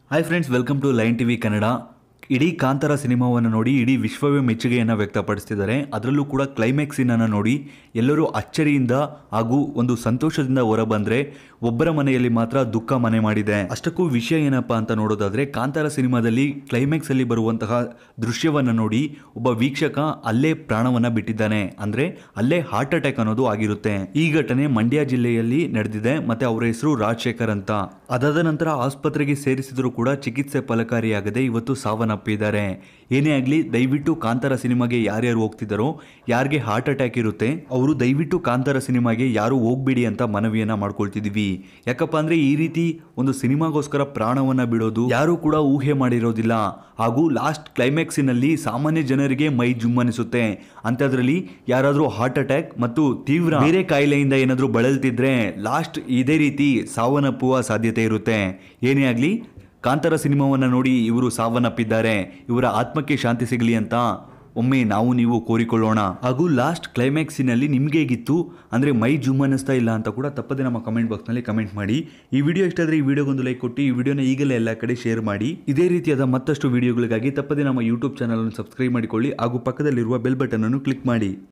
hi friends welcome to line TV Kannada ಇಡೀ ಕಾಂತಾರ ಸಿನಿಮಾವನ್ನು ನೋಡಿ ಇಡೀ ವಿಶ್ವವೇ ಮೆಚ್ಚುಗೆಯನ್ನು ವ್ಯಕ್ತಪಡಿಸ್ತಿದ್ದಾರೆ ಅದರಲ್ಲೂ ಕೂಡ ಕ್ಲೈಮ್ಯಾಕ್ಸಿನನ್ನು ನೋಡಿ ಎಲ್ಲರೂ ಅಚ್ಚರಿಯಿಂದ ಹಾಗೂ ಒಂದು ಸಂತೋಷದಿಂದ ಹೊರಬಂದರೆ ಒಬ್ಬರ ಮನೆಯಲ್ಲಿ ಮಾತ್ರ ದುಃಖ ಮನೆ ಮಾಡಿದೆ ಅಷ್ಟಕ್ಕೂ ವಿಷಯ ಏನಪ್ಪಾ ಅಂತ ನೋಡೋದಾದ್ರೆ ಕಾಂತಾರ ಸಿನಿಮಾದಲ್ಲಿ ಕ್ಲೈಮ್ಯಾಕ್ಸ್ ಅಲ್ಲಿ ಬರುವಂತಹ ದೃಶ್ಯವನ್ನು ನೋಡಿ ಒಬ್ಬ ವೀಕ್ಷಕ ಅಲ್ಲೇ ಪ್ರಾಣವನ್ನ ಬಿಟ್ಟಿದ್ದಾನೆ ಅಂದ್ರೆ ಅಲ್ಲೇ ಹಾರ್ಟ್ ಅಟ್ಯಾಕ್ ಅನ್ನೋದು ಆಗಿರುತ್ತೆ ಈ ಘಟನೆ ಮಂಡ್ಯ ಜಿಲ್ಲೆಯಲ್ಲಿ ನಡೆದಿದೆ ಮತ್ತೆ ಅವರ ಹೆಸರು ರಾಜಶೇಖರ್ ಅಂತ ಅದಾದ ನಂತರ ಆಸ್ಪತ್ರೆಗೆ ಸೇರಿಸಿದ್ರು ಕೂಡ ಚಿಕಿತ್ಸೆ ಫಲಕಾರಿಯಾಗದೆ ಇವತ್ತು ಸಾವನ್ನಪ್ಪಿದ್ದಾರೆ ಏನೇ ಆಗಲಿ ದಯವಿಟ್ಟು ಕಾಂತಾರ ಸಿನಿಮಾಗೆ ಯಾರ್ಯಾರು ಹೋಗ್ತಿದ್ದಾರೋ ಯಾರಿಗೆ ಹಾರ್ಟ್ ಅಟ್ಯಾಕ್ ಇರುತ್ತೆ ಅವರು ದಯವಿಟ್ಟು ಕಾಂತಾರ ಸಿನಿಮಾಗೆ ಯಾರು ಹೋಗ್ಬಿಡಿ ಅಂತ ಮನವಿಯನ್ನ ಮಾಡ್ಕೊಳ್ತಿದೀವಿ ಯಾಕಪ್ಪ ಅಂದ್ರೆ ಈ ರೀತಿ ಒಂದು ಸಿನಿಮಾಗೋಸ್ಕರ ಪ್ರಾಣವನ್ನ ಬಿಡೋದು ಯಾರು ಕೂಡ ಊಹೆ ಮಾಡಿರೋದಿಲ್ಲ ಹಾಗೂ ಲಾಸ್ಟ್ ಕ್ಲೈಮ್ಯಾಕ್ಸಿನಲ್ಲಿ ಸಾಮಾನ್ಯ ಜನರಿಗೆ ಮೈ ಜುಮ್ಮನಿಸುತ್ತೆ ಅಂಥದ್ರಲ್ಲಿ ಯಾರಾದರೂ ಹಾರ್ಟ್ ಅಟ್ಯಾಕ್ ಮತ್ತು ತೀವ್ರ ಬೇರೆ ಕಾಯಿಲೆಯಿಂದ ಏನಾದರೂ ಬಳಲ್ತಿದ್ರೆ ಲಾಸ್ಟ್ ಇದೇ ರೀತಿ ಸಾವನ್ನಪ್ಪುವ ಸಾಧ್ಯತೆ ಇರುತ್ತೆ ಏನೇ ಆಗಲಿ ಕಾಂತಾರ ಸಿನಿಮಾವನ್ನು ನೋಡಿ ಇವರು ಸಾವನ್ನಪ್ಪಿದ್ದಾರೆ ಇವರ ಆತ್ಮಕ್ಕೆ ಶಾಂತಿ ಸಿಗಲಿ ಅಂತ ಒಮ್ಮೆ ನಾವು ನೀವು ಕೋರಿಕೊಳ್ಳೋಣ ಹಾಗೂ ಲಾಸ್ಟ್ ಕ್ಲೈಮ್ಯಾಕ್ಸಿನಲ್ಲಿ ನಿಮ್ಗೆ ಹೇಗಿತ್ತು ಅಂದರೆ ಮೈ ಜುಮ್ ಅನ್ನಿಸ್ತಾ ಇಲ್ಲ ಅಂತ ಕೂಡ ತಪ್ಪದೆ ನಮ್ಮ ಕಮೆಂಟ್ ಬಾಕ್ಸ್ನಲ್ಲಿ ಕಮೆಂಟ್ ಮಾಡಿ ಈ ವಿಡಿಯೋ ಇಷ್ಟ ಆದರೆ ಈ ವಿಡಿಯೋಗೊಂದು ಲೈಕ್ ಕೊಟ್ಟು ಈ ವಿಡಿಯೋನ ಈಗಲೇ ಎಲ್ಲ ಕಡೆ ಶೇರ್ ಮಾಡಿ ಇದೇ ರೀತಿಯಾದ ಮತ್ತಷ್ಟು ವಿಡಿಯೋಗಳಿಗಾಗಿ ತಪ್ಪದೆ ನಮ್ಮ ಯೂಟ್ಯೂಬ್ ಚಾನಲನ್ನು ಸಬ್ಸ್ಕ್ರೈಬ್ ಮಾಡಿಕೊಳ್ಳಿ ಹಾಗೂ ಪಕ್ಕದಲ್ಲಿರುವ ಬೆಲ್ ಬಟನ್ ಅನ್ನು ಕ್ಲಿಕ್ ಮಾಡಿ